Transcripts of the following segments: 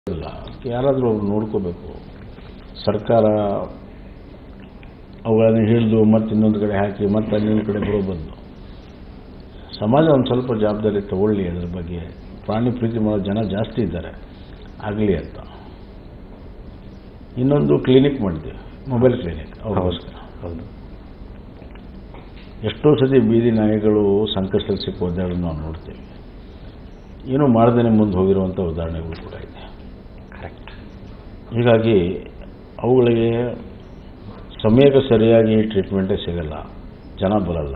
ಇಲ್ಲ ಯಾರಾದರೂ ಅವ್ರು ನೋಡ್ಕೋಬೇಕು ಸರ್ಕಾರ ಅವುಗಳನ್ನು ಹಿಡಿದು ಮತ್ತೆ ಇನ್ನೊಂದು ಕಡೆ ಹಾಕಿ ಮತ್ತೆ ಇನ್ನೊಂದು ಕಡೆ ಬರೋ ಬದಲು ಸಮಾಜ ಒಂದು ಸ್ವಲ್ಪ ಜವಾಬ್ದಾರಿ ತಗೊಳ್ಳಿ ಅದ್ರ ಬಗ್ಗೆ ಪ್ರಾಣಿ ಪ್ರೀತಿ ಮಾಡೋ ಜನ ಜಾಸ್ತಿ ಇದ್ದಾರೆ ಆಗಲಿ ಅಂತ ಇನ್ನೊಂದು ಕ್ಲಿನಿಕ್ ಮಾಡಿದ್ವಿ ಮೊಬೈಲ್ ಕ್ಲಿನಿಕ್ ಅವ್ರಿಗೋಸ್ಕರ ಹೌದು ಎಷ್ಟೋ ಸತಿ ಬೀದಿ ನಾಯಿಗಳು ಸಂಕಷ್ಟದಲ್ಲಿ ಸಿಕ್ಕಿ ಒದ್ದಾಡೋದು ನಾವು ನೋಡ್ತೀವಿ ಏನೂ ಮಾಡ್ದೇ ಮುಂದೆ ಹೋಗಿರುವಂಥ ಉದಾಹರಣೆಗಳು ಕೂಡ ಇದೆ ಕರೆಕ್ಟ್ ಹೀಗಾಗಿ ಅವುಗಳಿಗೆ ಸಮಯಕ್ಕೆ ಸರಿಯಾಗಿ ಟ್ರೀಟ್ಮೆಂಟೇ ಸಿಗಲ್ಲ ಜನ ಬರಲ್ಲ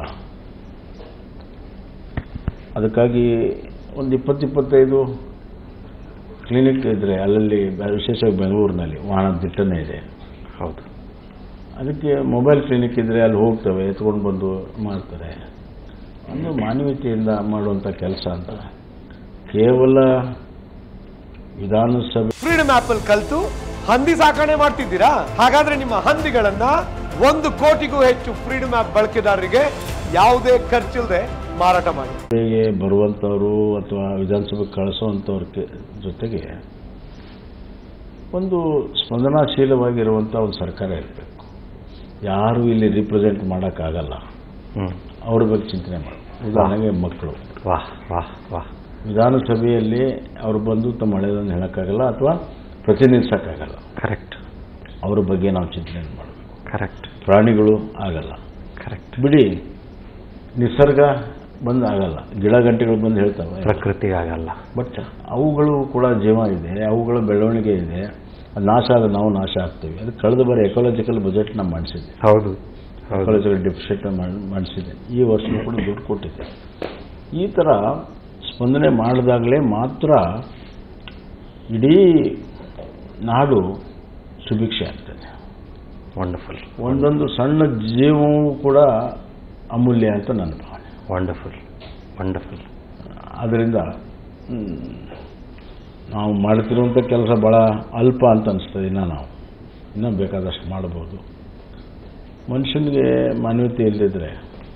ಅದಕ್ಕಾಗಿ ಒಂದು ಇಪ್ಪತ್ತು ಇಪ್ಪತ್ತೈದು ಕ್ಲಿನಿಕ್ ಇದ್ದರೆ ಅಲ್ಲಲ್ಲಿ ಬೆ- ವಿಶೇಷವಾಗಿ ಬೆಂಗಳೂರಿನಲ್ಲಿ ವಾಹನ ದಿಟ್ಟನೇ ಇದೆ ಹೌದು ಅದಕ್ಕೆ ಮೊಬೈಲ್ ಕ್ಲಿನಿಕ್ ಇದ್ದರೆ ಅಲ್ಲಿ ಹೋಗ್ತವೆ ಎತ್ಕೊಂಡು ಬಂದು ಮಾಡ್ತಾರೆ ಒಂದು ಮಾನವೀಯತೆಯಿಂದ ಮಾಡುವಂಥ ಕೆಲಸ ಅಂತ ಕೇವಲ ವಿಧಾನಸಭೆ ಫ್ರೀಡಮ್ ಆಪ್ ಅಲ್ಲಿ ಕಲ್ತು ಹಂದಿ ಸಾಕಣೆ ಮಾಡ್ತಿದ್ದೀರಾ ಹಾಗಾದ್ರೆ ನಿಮ್ಮ ಹಂದಿಗಳನ್ನ ಒಂದು ಕೋಟಿಗೂ ಹೆಚ್ಚು ಫ್ರೀಡಮ್ ಆಪ್ ಬಳಕೆದಾರರಿಗೆ ಯಾವುದೇ ಖರ್ಚಿಲ್ಲದೆ ಮಾರಾಟ ಮಾಡಿ ಸಭೆಗೆ ಬರುವಂಥವರು ಅಥವಾ ವಿಧಾನಸಭೆಗೆ ಕಳಿಸುವಂಥವ್ರ ಕೆ- ಜೊತೆಗೆ ಒಂದು ಸ್ಪಂದನಾಶೀಲವಾಗಿರುವಂಥ ಒಂದು ಸರ್ಕಾರ ಇರಬೇಕು ಯಾರು ಇಲ್ಲಿ ರಿಪ್ರೆಸೆಂಟ್ ಮಾಡೋಕ್ಕಾಗಲ್ಲ ಹ್ಞೂ ಅವ್ರ ಬಗ್ಗೆ ಚಿಂತನೆ ಮಾಡಿ ಉದಾಹರಣೆಗೆ ಮಕ್ಕಳು ವಾಹ್ ವಾಹ್ ವಾಹ್ ವಿಧಾನಸಭೆಯಲ್ಲಿ ಅವರು ಬಂದು ತಮ್ಮ ಹಳೆಯದನ್ನು ಹೇಳೋಕ್ಕಾಗಲ್ಲ ಅಥವಾ ಪ್ರತಿನಿಧಿಸೋಕ್ಕಾಗಲ್ಲ ಕರೆಕ್ಟ್ ಅವ್ರ ಬಗ್ಗೆ ನಾವು ಚಿಂತನೆ ಮಾಡಬೇಕು ಕರೆಕ್ಟ್ ಪ್ರಾಣಿಗಳು ಆಗಲ್ಲ ಕರೆಕ್ಟ್ ಬಿಡಿ ನಿಸರ್ಗ ಬಂದು ಆಗಲ್ಲ ಗಿಡ ಗಂಟೆಗಳು ಬಂದು ಹೇಳ್ತವೆ ಪ್ರಕೃತಿಗಾಗಲ್ಲ ಬಟ್ ಅವುಗಳು ಕೂಡ ಜೀವ ಇದೆ ಅವುಗಳ ಬೆಳವಣಿಗೆ ಇದೆ ಅದು ನಾಶ ಆದ ನಾವು ನಾಶ ಆಗ್ತೀವಿ ಅದು ಕಳೆದ ಬಾರಿ ಎಕಾಲಜಿಕಲ್ ಬಜೆಟ್ನ ಮಾಡಿಸಿದೆ ಹೌದು ಹೌದು ಎಕಾಲಜಿಕಲ್ ಡೆಫಿಸಿಟ್ ಮಾಡಿಸಿದೆ ಈ ವರ್ಷ ಕೂಡ ದುಡ್ಡು ಕೊಟ್ಟಿದೆ ಈ ಥರ ಸ್ಪಂದನೆ ಮಾಡಿದಾಗಲೇ ಮಾತ್ರ ಇಡೀ ನಾಡು ಸುಭಿಕ್ಷೆ ಆಗ್ತದೆ ವಂಡರ್ಫುಲ್ ಒಂದೊಂದು ಸಣ್ಣ ಜೀವವೂ ಕೂಡ ಅಮೂಲ್ಯ ಅಂತ ನನ್ನ ಭಾವನೆ ವಂಡರ್ಫುಲ್ ವಂಡರ್ಫುಲ್ ಆದ್ದರಿಂದ ಹ್ಮ್, ನಾವು ಮಾಡ್ತಿರುವಂಥ ಕೆಲಸ ಭಾಳ ಅಲ್ಪ ಅಂತ ಅನಿಸ್ತದೆ ಇನ್ನೂ ನಾವು ಇನ್ನೂ ಬೇಕಾದಷ್ಟು ಮಾಡ್ಬೋದು ಮನುಷ್ಯನಿಗೆ ಮಾನವೀಯತೆ ಇಲ್ಲದಿದ್ದರೆ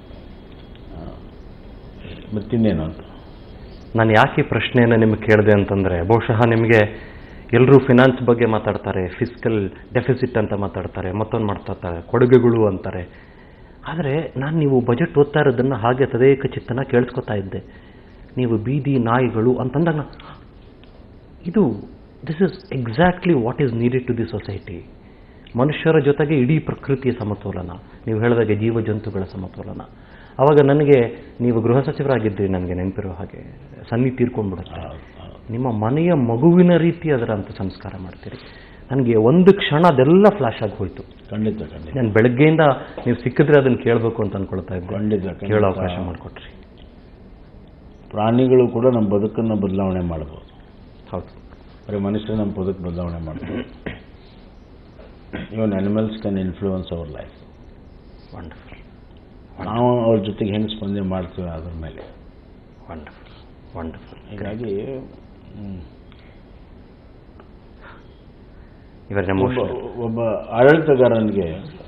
ಮತ್ತಿನ್ನೇನು ಅಂತ ನಾನು ಯಾಕೆ ಈ ಪ್ರಶ್ನೆಯನ್ನು ನಿಮಗೆ ಕೇಳಿದೆ ಅಂತಂದರೆ ಬಹುಶಃ ನಿಮಗೆ ಎಲ್ಲರೂ ಫಿನಾನ್ಸ್ ಬಗ್ಗೆ ಮಾತಾಡ್ತಾರೆ ಫಿಸಿಕಲ್ ಡೆಫಿಸಿಟ್ ಅಂತ ಮಾತಾಡ್ತಾರೆ ಮತ್ತೊಂದು ಮಾಡ್ತಾರೆ ಕೊಡುಗೆಗಳು ಅಂತಾರೆ ಆದರೆ ನಾನು ನೀವು ಬಜೆಟ್ ಓದ್ತಾ ಇರೋದನ್ನು ಹಾಗೆ ತದೇಕ ಚಿತ್ತನ ಕೇಳಿಸ್ಕೊತಾ ಇದ್ದೆ ನೀವು ಬೀದಿ ನಾಯಿಗಳು ಅಂತಂದಾಗ ನಾ- ಇದು this is exactly what is needed to the society ಮನುಷ್ಯರ ಜೊತೆಗೆ ಇಡೀ ಪ್ರಕೃತಿಯ ಸಮತೋಲನ ನೀವು ಹೇಳಿದಾಗೆ ಜೀವ ಜಂತುಗಳ ಸಮತೋಲನ ಆವಾಗ ನನಗೆ ನೀವು ಗೃಹ ಸಚಿವರಾಗಿದ್ರಿ ನನಗೆ ನೆನಪಿರೋ ಹಾಗೆ ಸನ್ನಿ ತೀರ್ಕೊಂಡ್ಬಿಡುತ್ತೆ ನಿಮ್ಮ ಮನೆಯ ಮಗುವಿನ ರೀತಿ ಅದರ ಅಂತ ಸಂಸ್ಕಾರ ಮಾಡ್ತೀರಿ ನನಗೆ ಒಂದು ಕ್ಷಣ ಅದೆಲ್ಲ ಫ್ಲಾಶ್ ಆಗಿ ಹೋಯ್ತು ಖಂಡಿತ ಖಂಡಿತ ನಾನು ಬೆಳಗ್ಗೆಯಿಂದ ನೀವು ಸಿಕ್ಕಿದ್ರೆ ಅದನ್ನು ಕೇಳಬೇಕು ಅಂತ ಅನ್ಕೊಳ್ತಾ ಇದ್ದೆ ಖಂಡಿತ ಖಂಡಿತ. ಕೇಳೋ ಅವಕಾಶ ಮಾಡಿಕೊಟ್ರಿ ಪ್ರಾಣಿಗಳು ಕೂಡ ನಮ್ಮ ಬದುಕನ್ನು ಬದಲಾವಣೆ ಮಾಡ್ಬೋದು ಹೌದು ಬರೀ ಮನುಷ್ಯರು ನಮ್ಮ ಬದುಕು ಬದಲಾವಣೆ ಮಾಡ್ಬೋದು even animals can influence our life wonderful ನಾವು ಅವ್ರ ಜೊತೆಗೆ ಹೆಂಗೆ ಸ್ಪಂದನೆ ಮಾಡ್ತೀವಿ ಅದ್ರ ಮೇಲೆ ವಂಡರ್ಫುಲ್ ವಂಡರ್ಫುಲ್ ಹೀಗಾಗಿ ಹ್ಮ್, ಇವರ ಒಬ್ಬ ಎಮೋಷನಲ್ ಒಬ್ಬ ಆಡಳಿತಗಾರನಿಗೆ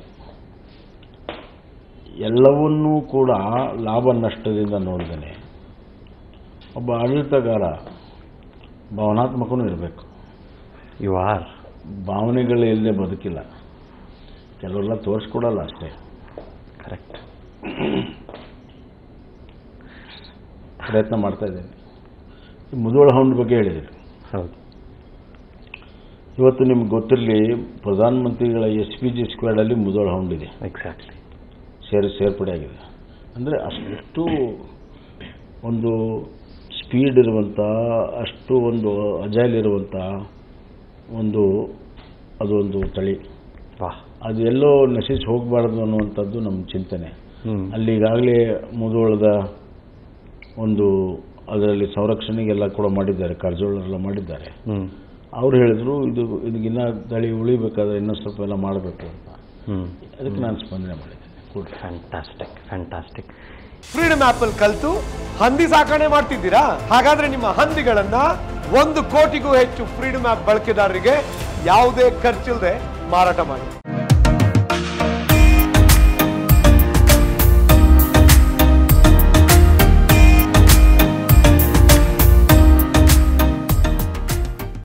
ಎಲ್ಲವನ್ನೂ ಕೂಡ ಲಾಭ ನಷ್ಟದಿಂದ ನೋಡಿದ್ದೇನೆ ಒಬ್ಬ ಆಡಳಿತಗಾರ ಭಾವನಾತ್ಮಕನೂ ಇರಬೇಕು ಯು ಆರ್ ಭಾವನೆಗಳು ಇಲ್ಲದೆ ಬದುಕಿಲ್ಲ ಕೆಲವೆಲ್ಲ ತೋರಿಸ್ಕೊಡಲ್ಲ ಅಷ್ಟೇ ಕರೆಕ್ಟ್ ಪ್ರಯತ್ನ ಮಾಡ್ತಾ ಇದ್ದೇನೆ ಈ ಮುದೋಳ ಹೌಂಡ್ ಬಗ್ಗೆ ಹೇಳಿದರು ಹೌದು ಇವತ್ತು ನಿಮ್ಗೆ ಗೊತ್ತಿರಲಿ ಪ್ರಧಾನಮಂತ್ರಿಗಳ ಎಸ್ ಪಿ ಜಿ ಸ್ಕ್ವಾಡಲ್ಲಿ ಮುದೋಳ ಹೌಂಡ್ ಇದೆ ಎಕ್ಸಾಕ್ಟ್ಲಿ ಸೇರಿ ಸೇರ್ಪಡೆ ಆಗಿದೆ ಅಂದರೆ ಅಷ್ಟು ಒಂದು ಸ್ಪೀಡ್ ಇರುವಂಥ ಅಷ್ಟು ಒಂದು ಅಜೈಲ್ ಇರುವಂಥ ಒಂದು ಅದು ಒಂದು ತಳಿ ವಾಹ್ ಅದು ಎಲ್ಲೋ ನಶಿಸಿ ಹೋಗಬಾರ್ದು ಅನ್ನುವಂಥದ್ದು ನಮ್ಮ ಚಿಂತನೆ ಹ್ಞೂ ಅಲ್ಲಿ ಈಗಾಗಲೇ ಮುದೋಳದ ಒಂದು ಅದರಲ್ಲಿ ಸಂರಕ್ಷಣೆಗೆಲ್ಲ ಕೂಡ ಮಾಡಿದ್ದಾರೆ ಕಾರಜೋಳರೆಲ್ಲ ಮಾಡಿದ್ದಾರೆ ಹ್ಞೂ ಅವ್ರು ಹೇಳಿದ್ರು ಇದು ಇದಕ್ಕಿನ್ನ ತಳಿ ಉಳಿಬೇಕಾದ್ರೆ ಇನ್ನೂ ಸ್ವಲ್ಪ ಎಲ್ಲ ಮಾಡಬೇಕು ಅಂತ ಹ್ಞೂ ಅದಕ್ಕೆ ನಾನು ಸ್ಪಂದನೆ ಮಾಡಿದ್ದೇನೆ ಕೂಡ ಫ್ಯಾಂಟಾಸ್ಟಿಕ್ ಫ್ಯಾಂಟಾಸ್ಟಿಕ್ ಫ್ರೀಡಮ್ ಆಪ್ ಅಲ್ಲಿ ಕಲ್ತು ಹಂದಿ ಸಾಕಣೆ ಮಾಡ್ತಿದ್ದೀರಾ ಹಾಗಾದ್ರೆ ನಿಮ್ಮ ಹಂದಿಗಳನ್ನ ಒಂದು ಕೋಟಿಗೂ ಹೆಚ್ಚು ಫ್ರೀಡಮ್ ಆಪ್ ಬಳಕೆದಾರರಿಗೆ ಯಾವುದೇ ಖರ್ಚಿಲ್ಲದೆ ಮಾರಾಟ ಮಾಡಿ